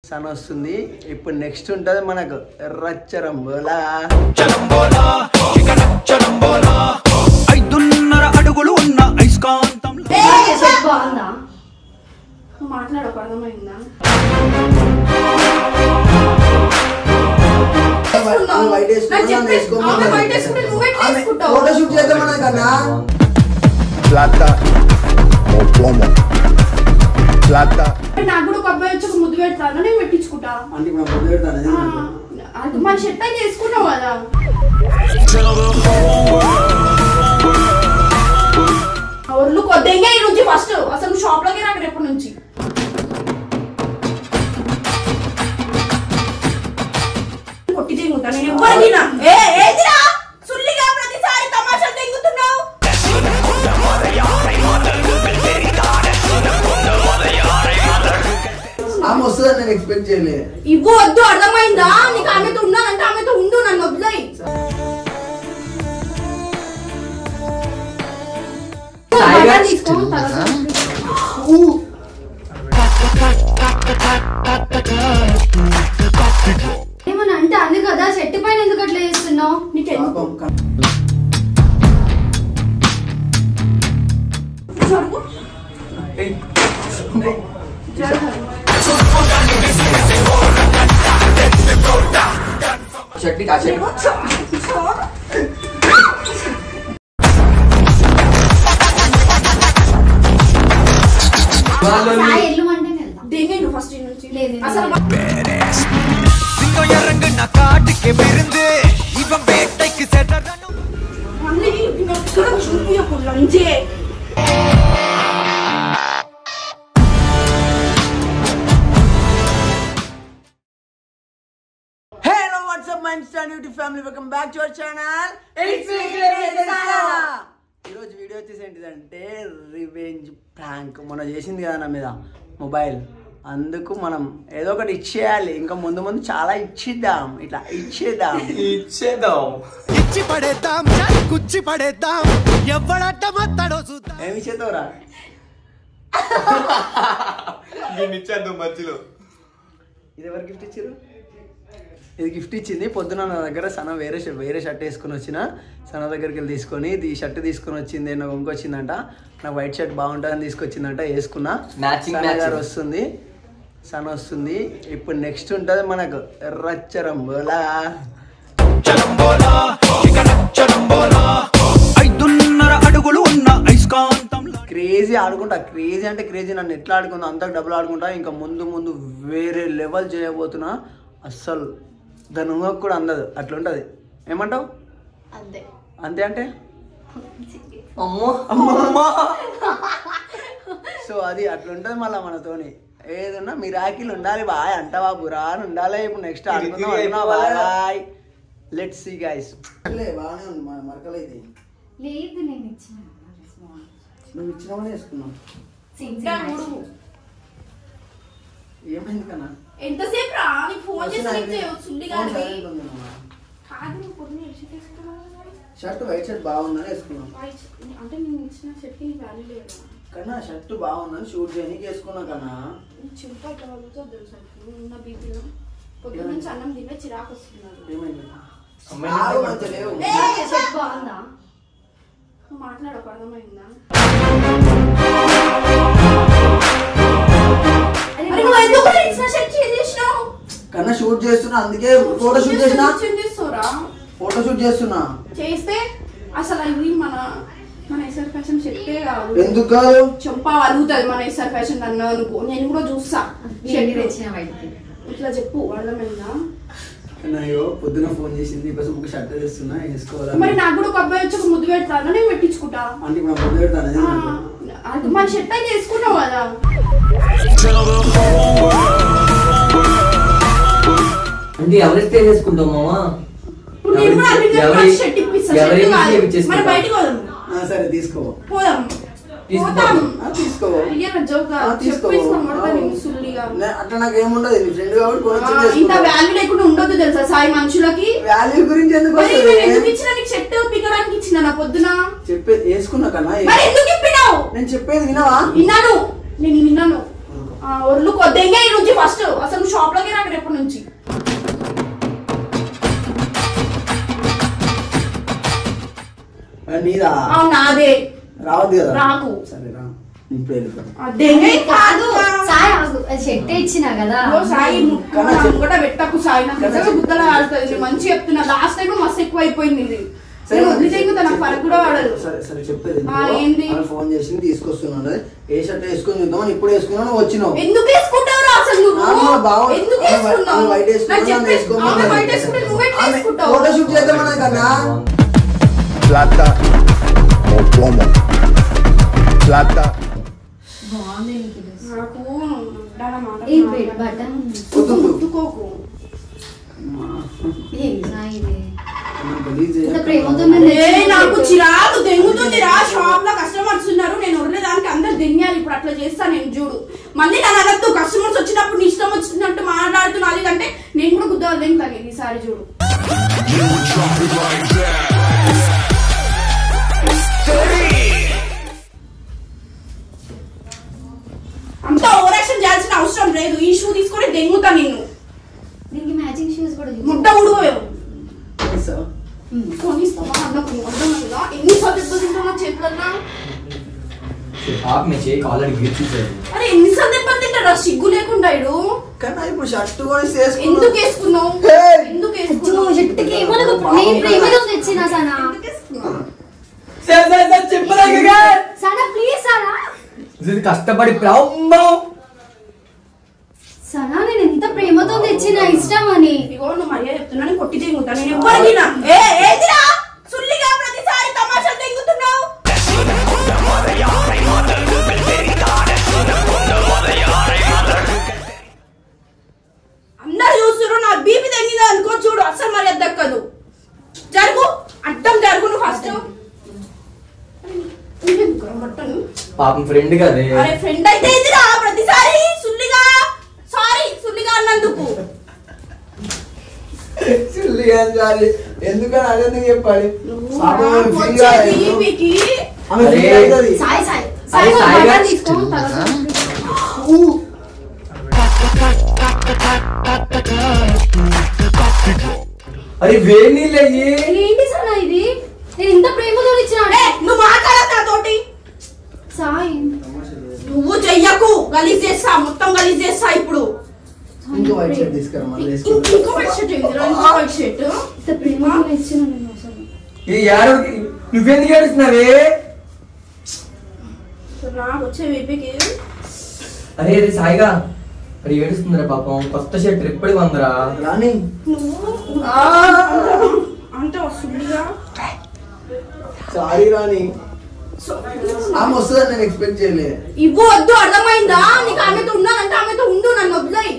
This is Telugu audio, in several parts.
సన్ వస్తుంది ఇప్పుడు నెక్స్ట్ ఉంటుంది మనకు రచ్చరంబోలా ఐదున్నర అడుగులు ఉన్న ఐస్కాంతంలో సెట్ బాగుందా నువ్వు మాట్లాడక అర్థమైందా వైట్ వేసుకున్నా, నాకు చెప్పేసి- వేసుకోమన్నా. ఆమె వైట్ వేసుకుంటే నువ్వు ఎట్లా ఆమె వేసుకుంటావు? ఫోటోషూట్ చేద్దామన్నా కన్నా plata o plomo. Plata నాకు కూడా ఒక అబ్బాయి వచ్చి ఒక ముద్దు పెడతాను నేను పెట్టించుకుంటా అంటే ఇప్పుడు నేను ముందు పెడతాను ఆ, అది మన షర్ట్ అయితే వేసుకున్నావు కదా ఆ ఒళ్ళు కొద్దిగా ఈ నుంచి ఫస్ట్ అసలు నువ్వు షాప్ లోకి రాక రేపటి నుంచి కొట్టి తెంగుతా నేను ఎవ్వరు తినా ఏ ఏదిరా సుల్లిగా ప్రతిసారి తమాషాలు తెంగుతున్నావు ఆమె వస్తుందని నేను ఎక్స్పెక్ట్ చేయలేదు ఇవ్వు వద్దు అర్థమైందా నీకు ఆమెతో ఉన్నానంటే ఆమెతో ఉండు నన్ను వదిలేయి తీసుకో తర్వాత ఏమన్నా అంటే అందు కదా చెట్టు పైన ఎందుకు అట్లా చేస్తున్నావు నీకెందుకు పాపం కన్- జరుగు ఏయ్. జరుగు షర్ట్ ఆ షర్ట్ సాయి ఎల్లు అంటే వెళ్దాం దిగండి ఫస్ట్ ఈ నుంచి లేదు, లేదు. అసలు சிங்கம் இறங்குன காட்டுக்கு விருந்து இவன் வேட்டைக்கு செடறனும் మళ్ళీ ఇక్కడ చూపించకూడదు లంచే hello what's up my Insta YouTube family welcome back to our channel ఈరోజు వీడియో వచ్చేసి ఏంటిదంటే రివెంజ్ ప్రాంక్ మనం చేసింది కదా నా మీద మొబైల్ అందుకు మనం ఏదో ఒకటి ఇచ్చేయాలి ఇంకా ముందు ముందు చాలా ఇచ్చిద్దాం ఇట్లా ఇచ్చేద్దాం ఇచ్చేద్దాం ఇచ్చి పడేద్దాం కుచ్చి పడేద్దాం ఎవడట్ట మత్తడో చూద్దాం ఏమి ఇచ్చేద్దాంరా దీన్ని ఇచ్చేద్దాం మధ్యలో ఇది ఎవరు గిఫ్ట్ ఇచ్చారు ఇది గిఫ్ట్ ఇచ్చింది పొద్దున నా దగ్గర సన వేరే షర్ట్ వేరే షర్ట్ వేసుకొని వచ్చిన సన దగ్గరికి వెళ్ళి తీసుకొని ఇది షర్ట్ తీసుకొని వచ్చింది నాకు ఇంకొచ్చిందంట నాకు వైట్ షర్ట్ బాగుంటుందని తీసుకొచ్చిందంట వేసుకున్నా Matching, సన matching. గారు వస్తుంది సన వస్తుంది ఇప్పుడు నెక్స్ట్ ఉంటుంది మనకు రచ్చరంబోలా ఐదున్నర అడుగులు ఉన్న ఐస్కాంతంలో క్రేజీ ఆడుకుంటా క్రేజీ అంటే క్రేజీ నన్ను ఎట్లా ఆడుకుందా అంత డబ్బులు ఆడుకుంటా ఇంకా ముందు ముందు వేరే లెవెల్ చేయబోతున్నా అస్సలు దాని ఊహకు కూడా అందదు అట్లుంటది ఏమంటావు అంతే అంతే అంటే సో అది అట్లుంటది మళ్ళీ మనతోని ఏదన్నా మిరాకిల్ ఉండాలి బాయ్ అంట బాబు రా అని ఉండాలి ఇప్పుడు నెక్స్ట్ ఆడుకుందాం అనుకున్నా బాయ్ లెట్ సి గైస్ బాగానే ఉంది మన మరకలైతే లేదు నేను ఇచ్చిన నువ్వు ఇచ్చినవనే వేసుకున్నావు ఇంకా నువ్వు ఏమైంది కన్నా ఎంతసేపు రా నీకు ఫోన్ చేసి నీకు సుల్లి ఫోన్ గారిది silent ఉంది అమ్మా. కాదు నువ్వు పొద్దున్న ఏ షర్ట్ వేసుకున్నావు మరి? షర్ట్ వైట్ షర్ట్ బాగుందని వేసుకున్నాం వైట్ షర్ట్- అంటే నేను ఇచ్చిన షర్ట్కి నీ వాల్యూ లేదు కన్నా షర్ట్ బాగుందని షూట్ చేయడానికి వేసుకున్నా కన్నా చింత ఇట్లా వదులుతుంది తెలుసా ఇప్పుడు ఉన్న బీపీలో పొద్దున్న నుంచి అన్నం తినే చిరాకు వస్తున్నారు ఏమైంది అమ్మాయి ఆగు మంచిగా లేవు. చెట్టు బాగుందా నువ్వు మాట్లాడక అర్థమైందా అరే నువ్వు ఎందుకు నా ఇచ్చిన షర్ట్ చేంజ్ చేసినావు కన్నా షూట్ చేస్తున్నా అందుకే ఫోటో షూట్ చేసినా చేంజ్ చేస్తావురా ఫోటో షూట్ చేస్తున్నా చేస్తే అసలు ఇది మన మన ఎస్ఆర్ ఫ్యాషన్ షర్టే కాదు ఎందుకు కాదు చెంప అలుగుతుంది మన ఎస్ఆర్ ఫ్యాషన్ అన్న అనుకో నేను కూడా చూస్తా షెడ్ షర్ట్ తెచ్చిన బయటికి ఇట్లా చెప్పు అర్థమైందా అయ్యో పొద్దున ఫోన్ చేసింది కోసం ఒక షర్ట్ తెస్తున్నా వేసుకోవాలా మరి నాకు కూడా ఒక అబ్బాయి వచ్చి ఒక ముద్దు పెడతాను నేను పెట్టించుకుంటా అంటే ఇప్పుడు నా పొద్దు పెడతాను ఆ, అది మన షర్ట్ అయితే వేసుకున్నావు కదా అంటే ఎవరిస్తే చేసుకుంటాం మామా ఇప్పుడు నేను కూడా అన్ని ఎవరి- షర్ట్ ఇప్పిస్తా ఎవరి షర్ట్ కాదు. ఇప్పించేసుకుంటా? మరి బయటికి పోదాం సరే తీసుకో పోదాం తీసుకో. పోదాం ఆ, తీసుకో అయ్యా నా జోక్ ఆ, తీసుకో చెప్పేసుకొని కొడతా ఆ. నేను సుల్లిగా నే- అట్లా నాకు ఏముండదు నీ ఫ్రెండ్ కాబట్టి ఆ, కొనొచ్చి ఇంత చేసుకుంటా. వాల్యూ లేకుండా ఉండొద్దు తెలుసా సాయి మనుషులకి వాల్యూ గురించి ఎందుకు మరి నేను ఎందుకు వస్తుంది ఇచ్చిన నీకు షర్ట్ పిక్కడానికి ఇచ్చిన నా పొద్దున చెప్పేది వేసుకున్నా కన్నా మరి ఎందుకు ఇప్పినావు నేను చెప్పేది వినవా విన్నాను నేను విన్నాను ఆ, ఒళ్ళు కొద్దిగా ఈ నుంచి ఫస్ట్ అసలు నువ్వు షాప్ లోకి నుంచి ఆ, నీదా అవును నాదే రావద్దు కదా రాకు. సరే రా ఇప్పుడు వెళ్ళిపో అదే కాదు సాయి ఆగు అది చెట్టే ఇచ్చినా కదా ఓ సాయి కూడా పెట్టకు సాయి నాకు నిజంగా గుద్దలా ఆడుతుంది నేను మంచి చెప్తున్నా లాస్ట్ టైం మస్తు ఎక్కువ అయిపోయింది ఇది నేను వదిలితే ఇంకా నాకు ఫరక్ కూడా పడదు సరే సరే చెప్పేది ఆ, ఏంది? ఫోన్ చేసి తీసుకొస్తున్నాను ఏ షర్ట్ వేసుకొని చూద్దామని ఇప్పుడు వేసుకున్నాను నువ్వు వచ్చినావు ఎందుకు వేసుకుంటావు అసలు నువ్వు ఆమె బావ- ఎందుకు ఆమె వేసుకున్నావు ఆమె వైట్ వేసుకున్నా, నాకు నన్ను చెప్పే- వేసుకోమన్నది. ఆమె వైట్ వేసుకుంటే నువ్వు ఎట్లా ఆమె వేసుకుంటావు ఫోటోషూట్ చేద్దామన్నది కన్నా Plata o plomo. Plata బాగుంది నీకు ఇది. నాకు ఉండాల మాట ఈ బెడ్ బటన్ వద్దు. ముట్టుకోకు ఏం సాయి ఇది నన్ను గలీజ్ ఇంత చేయకు. ప్రేమతో నన్ను ఏ తెచ్చిన నాకు పెట్టు. చిరాకు దెంగుతుంది రా షాప్ లో కస్టమర్స్ ఉన్నారు నేను వదిలేదానికి అందరు దెంగాలి ఇప్పుడు అట్లా చేస్తా నేను చూడు మళ్ళీ నన్ను అనద్దు కస్టమర్స్ వచ్చినప్పుడు నీ ఇష్టం వచ్చినట్టు మాట్లాడుతున్నా అంటే నేను కూడా గుద్దాలు దెంగుతాను ఈసారి చూడు అంత ఓవరాక్షన్ చేయాల్సిన అవసరం లేదు ఈ షూ తీసుకొని దెంగుతా నిన్ను దీనికి మ్యాచింగ్ షూస్ కూడా చూడు. ముట్ట ఉడుకోవు సో, కొనిస్తావా అన్నకు అర్థం కదా ఎన్నిసార్లు దెబ్బలు తింటున్నా చేతులన్నా పాప మీ చేయి ఆల్రెడీ గీర్చేసారు అరే ఎన్నిసార్లు దెబ్బలు తింటాడా సిగ్గు లేకుండా ఇడు కన్నా ఇప్పుడు షర్ట్ కూడా వేసుకున్నావు. ఎందుకు వేసుకున్నావు హే! ఎందుకు అచ్చో, వేసుకున్నావు జట్టుకి ఏమనకు నేను ప్రేమతో తెచ్చిన సనా ఎందుకు వేసుకున్నావు? సనా ప్లీజ్ సనా ఇది కష్టపడి అమ్మో సనా నేను ఎంత ప్రేమతో తెచ్చిన ఇష్టం అని ఇగో నువ్వు మర్యాద చెప్తున్నా నేను కొట్టి తెంగుతా నేను ఎవ్వరికి నా ఏ ఏదిరా సుల్లిగా ప్రతిసారి తమాషాలు తెంగుతున్నావు అందరు చూస్తున్నారు నా బీపీ తెంగింది అనుకో చూడు అస్సలు మర్యాద దక్కదు జరుగు అడ్డం జరుగు నువ్వు ఫస్ట్ బట్టను పాపం ఫ్రెండ్ కదే అరే ఫ్రెండ్ అయితే ఎదురా ప్రతిసారి సుల్లిగా సారీ సుల్లిగా అన్నందుకు చిల్లి అని చాలి. ఎందుకని అదెందుకు చెప్పాలి పాపం ఆమె feel వచ్చే కాదు. బీపీకి ఆమె feel అరే. అవుతుంది. సాయి సాయి అరే, సాయి సాయి బటన్ గారు. తీసుకో తర్వాత అరే వేడి నీళ్ళు అయ్యి ఏంటి సనా ఇది నేను ఇంత ప్రేమతో ఇచ్చిన ఏ, నువ్వు మాట్లాడద్దు నాతోటి సాయి నువ్వు చెయ్యకు గలీజ్ చేస్తా మొత్తం గలీజ్ చేస్తా ఇప్పుడు ఇంకో వైట్ షర్ట్ తీసుకురా మళ్ళీ ఇం- వేసుకుంటా. ఇంకో వైట్ షర్ట్ ఏందిరా? ఇంకో వైట్ షర్ట్ ఇంత ప్రేమతో ఇచ్చిన నేను అసలు ఈ ఏడవకి నువ్వెందుకు ఏడుస్తున్నావే నాకు వచ్చే బీపీకి అరే అరే సాయిగా అరే ఏడుస్తుందిరా పాపం కొత్త షర్ట్ ఎప్పటికి వందరా రాని నువ్వు అంటే వస్తుందిగా సారీ రాని ఆమె వస్తుందని నేను ఎక్స్పెక్ట్ చేయలే ఇవ్వు వద్దు అర్థమైందా నీకు ఆమెతో ఉన్నానంటే ఆమెతో ఉండు నన్ను వదిలేయి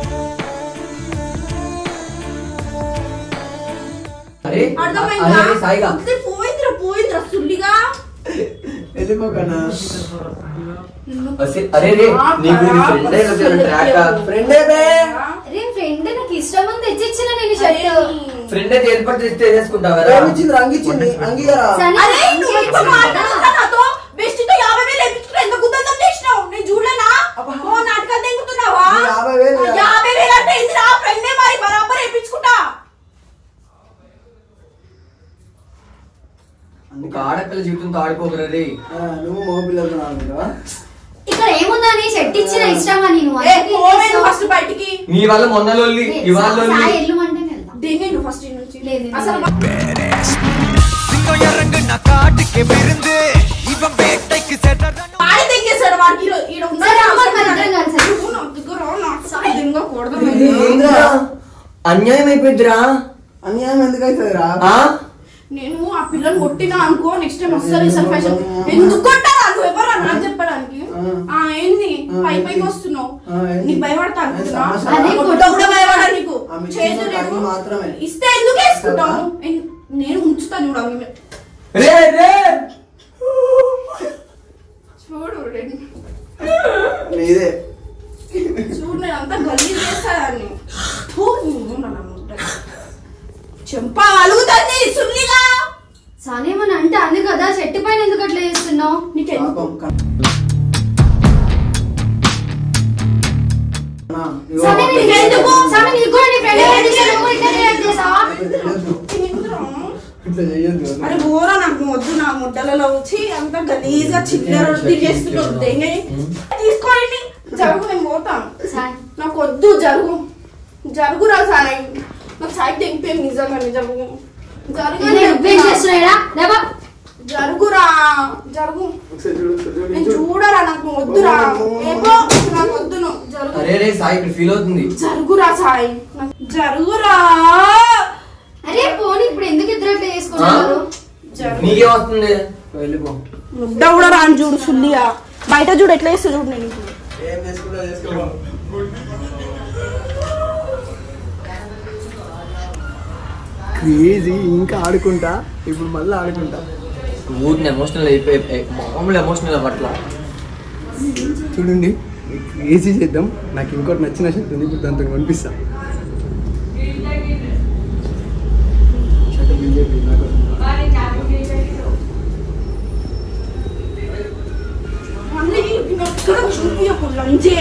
అరే అర్థమైందా అరే సాయిగా వద్దు, పోయిందిరా పోయిందిరా సుల్లిగా వెళ్ళిపోకనా అసే- అరే రే నీకు నీ ఫ్రెండ్ అయిన ట్రాక్ ఫ్రెండే బే అరే ఫ్రెండ్ నాకు ఇష్టం అని తెచ్చిచ్చిన నేను షర్ట్ ఫ్రెండ్ అయితే ఏర్పాటు చేస్తే వేసుకుంటావు కదా ప్రేమించింది రంగిచ్చింది అంగీరా సనా అరే నువ్వు ఎక్కువ మాట్లాడుతున్నా నాతో బెస్ట్ తో యాభై వేలు ఎప్పించుకుని ఎంత గుద్దం చేసినావు నేను చూడలేనా ఓ నాటకాలు తెంగుతున్నావా నీ యాభై వేలు ఆ, యాభై వేలు అంటే ఏందిరా ఫ్రెండే మరి బరాబర్ వేపించుకుంటా ఒక ఆడపిల్ల జీవితంతో ఆడుకోకరా రే ఆ, నువ్వు మగ పిల్లలతో ఆడుకుంటావా ఇక్కడ ఏముందని షర్ట్ ఇచ్చిన ఇష్టం అని నువ్వు ఏ అందుకే పోవే ఇస్తావు. ఫస్ట్ బయటికి నీ వల్ల మొన్న లొల్లి ఇవాళ సాయి లొల్లి ఎల్లుమంటే వెళ్దాం దేని నువ్వు ఫస్ట్ నుంచి లేదు, లేదు. అసలు சிங்கம் இறங்கு நான் காட்டுக்கு விருந்து இவன் வேட்டைக்கு செடறணும் వాడి తెంగేశాడు వాడికి ఈడ- ఈడ ఉన్న సరే, అమ్మ, మన ఇద్దరం కలిసి. నువ్వు నా దగ్గర రా, నాకు సాయి దెంగకూడదు. ఏంద్రా? అన్యాయం అయిపోయిందిరా అన్యాయం ఎందుకు అవుతుంది రా ఆ? నేను ఆ పిల్లని కొట్టినా అనుకో నెక్స్ట్ టైం వస్తారు ఈ ఫ్యాషన్ ఎందుకు కొట్టారా నువ్వు ఎవరు నాకు చెప్పడానికి ఆ ఏంది పై పైకి వస్తున్నావు ఆ, ఏంది? నీకు భయపడతా అనుకున్నా సమస్య. అదే కొట్ట కూడా భయపడా నీకు ఆమె ఇచ్చిన చేతులు కట్నం మాత్రమే. ఇస్తే ఎందుకు వేసుకుంటావు ఎన్- నేను ఉంచుతాను చూడు ఆమె మీద. రే రే చూడు రెండు- నీదే చూడు నేను అంతా గలీజ్ చేస్తాదాన్ని ఫూ, నువ్వు నన్ను ముట్ట. చెంప అలుగుతుంది సుల్లిగా సానేమని అంటే అంది కదా చెట్టు పైన ఎందుకు అట్లా చేస్తున్నావు నీకెందుకు పాపం కన్- అన్నా, ఇగో సరే పాపం. నీకు ఎందుకు సరే నీకు ఇట్లా చెయ్యొద్దు అరే ఘోరా నాకు వద్దు నా ముద్దలలో వచ్చి అంత గలీజ్గా చిల్లర రొట్టి చేస్తున్నాడు దెంగే తీసుకోండి జరుగు నేను పోతాను సాయి నాకు వద్దు జరుగు జరుగురా సాయి నాకు సాయి తెంపేం నిజంగానే జరుగు జరుగు అని నువ్వేం చెప్తున్నా. చేస్తున్నాడా లేవా జరుగురా జరుగు ఒకసారి చూడు, ఒకసారి చూడు, నేను చూడు. చూడరా నాకు వద్దురా ఏమో నాకు వద్దును జరుగు అరే రే సాయి ఇక్కడ ఫీల్ అవుతుంది జరుగురా సాయి నాకు జరుగురా అరే పోనీ ఇప్పుడు ఎందుకు ఇద్దరు అట్లా చేసుకుంటున్నారు జరుగు నీకేం వస్తుంది వెళ్ళిపో ముద్ద కూడా రాని చూడు సుల్లిగా బయట చూడు ఎట్లా వేస్తా చూడు నేను ఇప్పుడు ఏం చేసుకుంటా చేసుకో క్రేజీ ఇంకా ఆడుకుంటా ఇప్పుడు మళ్ళీ ఆడుకుంటా ఊరిని ఎమోషనల్ అయిపోయి మామూలు ఎమోషనల్ అవ్వట్ల చూడండి క్రేజీ చేద్దాం నాకు ఇంకోటి నచ్చిన షర్ట్ ఉంది ఇప్పుడు దాంతో కనిపిస్తా షర్ట్ బీజేపీ నాకు మళ్ళీ ఎక్కడ చూపించకు లంచే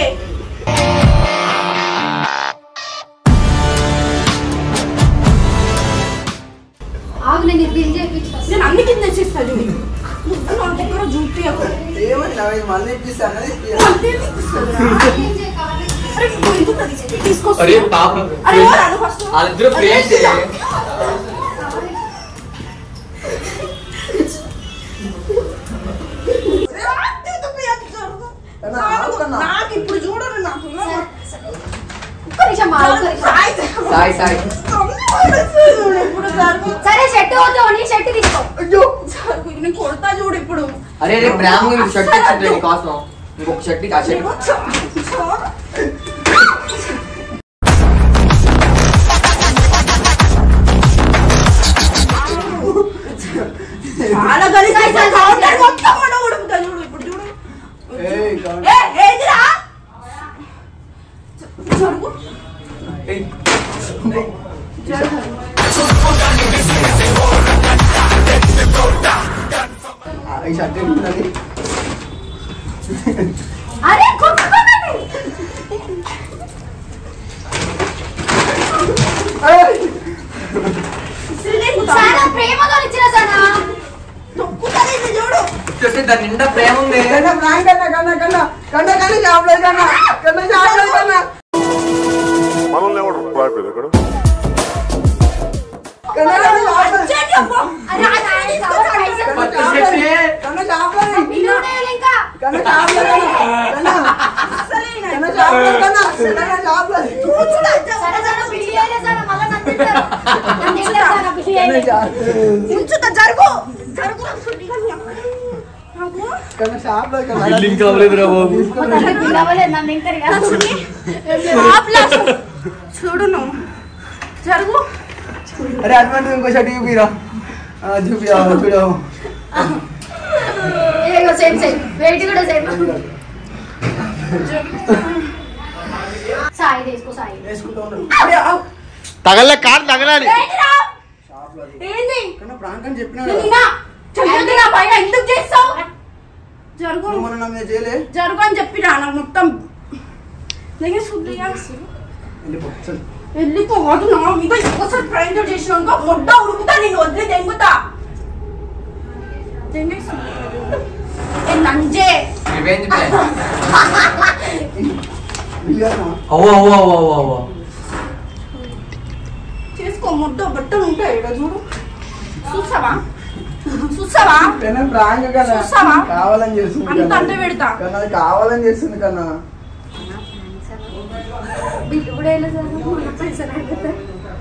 ఆగు నేను బిల్ చేయించి నేను అన్ని కింద చేస్తా చూడు ముద్దు నాకు ఎక్కడ చూపించకు ఏమన్నా మళ్ళీ ఇప్పిస్తాను అంతే చూపిస్తుందిరా. అరే నువ్వు ఎందుకు అది తీసుకొస్తున్నావు? అరే పాపం అరే ఓ రాను ఫస్ట్ వాళ్ళిద్దరు ఫ్రెండ్స్ నాకు ఇప్పుడు చూడరు నాకు ఒక్క నిమిషం ఆగు, ఒక్క నిమిషం. సాయి సాయి ఇప్పుడు జరుగు సరే షర్ట్ అవుతావు నీ షర్ట్ తీసుకో అయ్యో జరుగు నేను కొడతా చూడు ఇప్పుడు అరే రే ప్రేమ షర్ట్ ఇచ్చిండ్రు నీకోసం ఇంకొక షర్ట్ ఆ షర్ట్ చాలా గలీజ్ అయిపోయింది. కౌంటర్ మొత్తం మన ఉడుకుతా చూడు ఇప్పుడు చూడు ఏయ్, కౌంటర్. ఏ ఏదిరా జరుగు జరుగు ఈ షర్ట్ ఏంటది అరే కొట్టుకోకండి. చాలా ప్రేమగా ఇచ్చిన సనా తొక్కుతుంది ఇది చూడు చూస్తే దాని నిండా ప్రేమ ఉంది కన్నా ప్రాంక్ కన్నా కన్నా కన్నా కన్నా కన్నా చాపలేదు కన్నా కన్నా చాపలేదు కన్నా మనల్ని ఎవడు రాయలేదు ఇక్కడ కన్నా కన్నా చాపలేదు చెయ్యి అబ్బా. అరే ఆ నాయన కవర్ పైసలు కొత్త షర్టే. కన్నా చాపలేదు బిల్లు ఉండేది ఇంకా కన్నా చాపలేదు కన్నా అసలే నా- కన్నా చాపలేదు కన్నా కన్నా చాపలేదు కూర్చోడా, జరుగు. సరే సరే బిల్లు వేయలే సరే మళ్ళీ నన్ను తింటారు. నన్ను తింటారు సరే, బిల్లు కన్నా వేయలే. చాపలేదు ఉంచుతా జరుగు జరుగు నాకు కన్నా చాపలేదు కన్నా బిల్లింగ్ కావలేదురా బాబు మొత్తానికి బిల్లు అవ్వలేదు, నన్ను తింటారు కదా. ఆప్లాసు. చూడు నువ్వు జరుగు అరే అటువంటి ఇంకో షర్ట్ చూపిరా ఆ, చూపి ఆ, చూడు ఇదిగో సేమ్ సేమ్ వెయిట్ కూడా సేమ్ సాయి తీసుకో సాయి వేసుకుంటూ ఉన్నాడు అరే, ఆవ్. తగలే కాదు తగలాలి ఏంటిరా? ఏంది కన్నా ప్రాంక్ అని చెప్పినా నేను ఇంకా చెయ్యొద్దు నా పైన ఎందుకు చేస్తావు జరుగు నువ్వు మొన్న నా మీద చేయలే జరుగు అని చెప్పిరా నాకు మొత్తం దగ్గర సుప్రియ వెళ్ళిపో చల్. వెళ్ళిపోవద్దు నా ఇంకా ఇంకోసారి ట్రైన్ చేసినాక మొడ్డ ఉరుకుతా నేను వదిలి దెంగుతా దెంగేయ్ సుప్రియ. ఏ నంజే రివెంజ్ ప్లాన్ ఇల్లు అవ్వ అవ్వ అవ్వ అవ్వ అవ్వ చేసుకో ముద్ద బట్టలు ఉంటాయి ఇక్కడ చూడు చూసావా చూసావా కన్నా ప్రాంక్ కన్నా చూస్తావా? కావాలని చేస్తుంది అంత కన్నా. అంటే పెడతా. కన్నా అది కావాలని చేస్తుంది కన్నా బిల్లు కూడా వేయలేదు సార్ మొన్న పైసలు అయిపోతాయి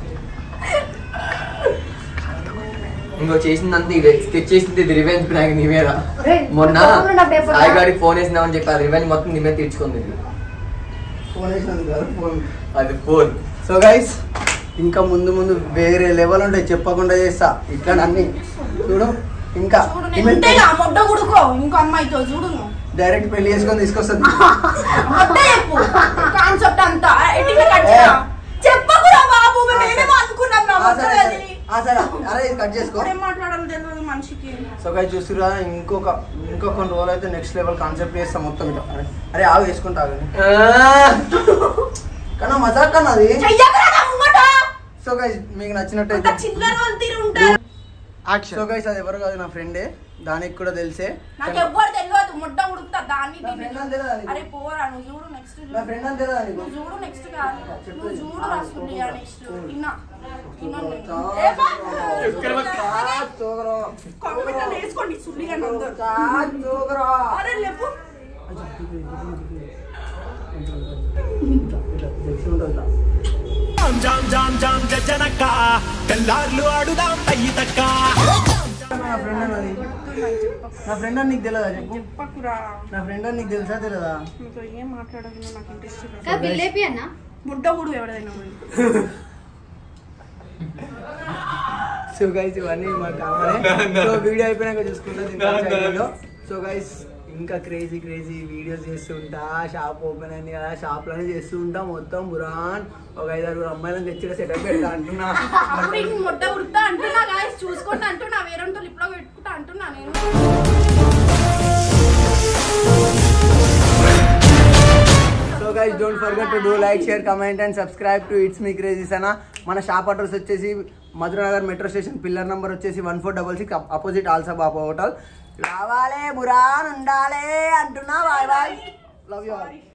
ఇంకో చేసిందంతా ఇదే స్కెచ్ చేసింది ఇది రివెంజ్ ప్రాంక్ నీ మీద రేయ్, మొన్న ఫోన్ ఉన్నప్పుడు ఎప్పుడు సాయి గాడికి ఫోన్ వేసినామని చెప్పి అది రివెంజ్ మొత్తం నీ మీద తీర్చుకుంది ఇది. ఫోన్ వేసినందుకు కాదు ఫోన్ అది ఫోన్ సో గైస్ ఇంకా ముందు ముందు వేరే లెవెల్ ఉంటాయి చెప్పకుండా చేస్తా ఇట్లా అన్ని చూడు ఇంకా చూడు నేను ఉంటేగా మొడ్డ గుడుకో ఇంకో అమ్మాయితో చూడు నువ్వు డైరెక్ట్ పెళ్లి చేసుకొని తీసుకొస్తుంది మొట్ట చెప్పు కాన్సెప్ట్ అంతా ఎట్టిగా కట్టినా చెప్పకురా బాబు మేము ఏమేమో అనుకున్నాం నా ఆ, సరే, మొత్తం సరే. ఆ, సరే అరే ఇది కట్ చేసుకో ఏం మాట్లాడాలో తెలియదు మనిషికి సో గైస్ చూస్తురా ఇంకొక ఇంకొక కొన్ని రోజులు అయితే నెక్స్ట్ లెవెల్ కాన్సెప్ట్ చేస్తాం మొత్తం ఇట్లా అరే, అరే ఆగు వేసుకుంటా ఆగండి కన్నా మజాక్ కన్నా అది చెయ్యకురా నా ముంగట సో గైస్ మీకు అంత నచ్చినట్టయితే చిల్లర వాళ్ళు తీరు ఉంటారు సో గైస్ అది ఎవరు కాదు నా ఫ్రెండే దానికి కూడా తెలిసే నాకు ఎవ్వరు తెలియదు ముడ్డ ఉడుకుతా దాన్ని నా దీన్ని. friend అని తెలియదా నీకు? అరే పోరా నువ్వు చూడు నెక్స్ట్ నా ఫ్రెండ్ అని తెలియదా నీకు నువ్వు చూడు నెక్స్ట్ కాదు నువ్వు చూడు రాసుకుంటే నెక్స్ట్ ఇన్నా ఇన్నా కాంపిటేషన్ వేసుకోండి సుల్లిగా అందరూ అరే లేపు జామ్ జామ్ జామ్ జనక తెల్లార్లు ఆడుదాం అయ్యి తక్క నా ఫ్రెండ్ అన్నది నా ఫ్రెండ్ అని నీకు తెలియదా చెప్పు చెప్పకురా నా ఫ్రెండ్ అని నీకు తెలుసా తెలియదా నీతో ఏం మాట్లాడదు నాకు ఇంట్రెస్ట్ లేదు కదా బిల్లేపి అన్న ముడ్డ ఊడు ఎవరిదైనా పోయి. సో గైస్ ఇవన్నీ మా కావాలి సో వీడియో అయిపోయినాక చూసుకుంటా సో గైస్ ఇంకా క్రేజీ క్రేజీ వీడియోస్ చేస్తుంటా షాప్ ఓపెన్ అయింది కదా షాప్ లోనే చేస్తూ ఉంటా మొత్తం బురాన్ ఒక ఐదారు అమ్మాయిలను తెచ్చి సెటప్ పెడతా అంటున్నా అప్పుడు ఇంక ముడ్డ ఉడుకుతా అంటున్నా గాయస్ చూసుకోండి అంటున్నా వేరే లిప్ లో పెట్టుకుంటా అంటున్నా నేను so guys don't forget to do like share comment and subscribe to it's me crazies అన్న మన షాప్ అడ్రస్ వచ్చేసి Madhuranagar metro station pillar number వచ్చేసి one four double six opposite ఆల్సా బాబా హోటల్ రావాలే బురాన్ ఉండాలే అంటున్నా bye bye love you all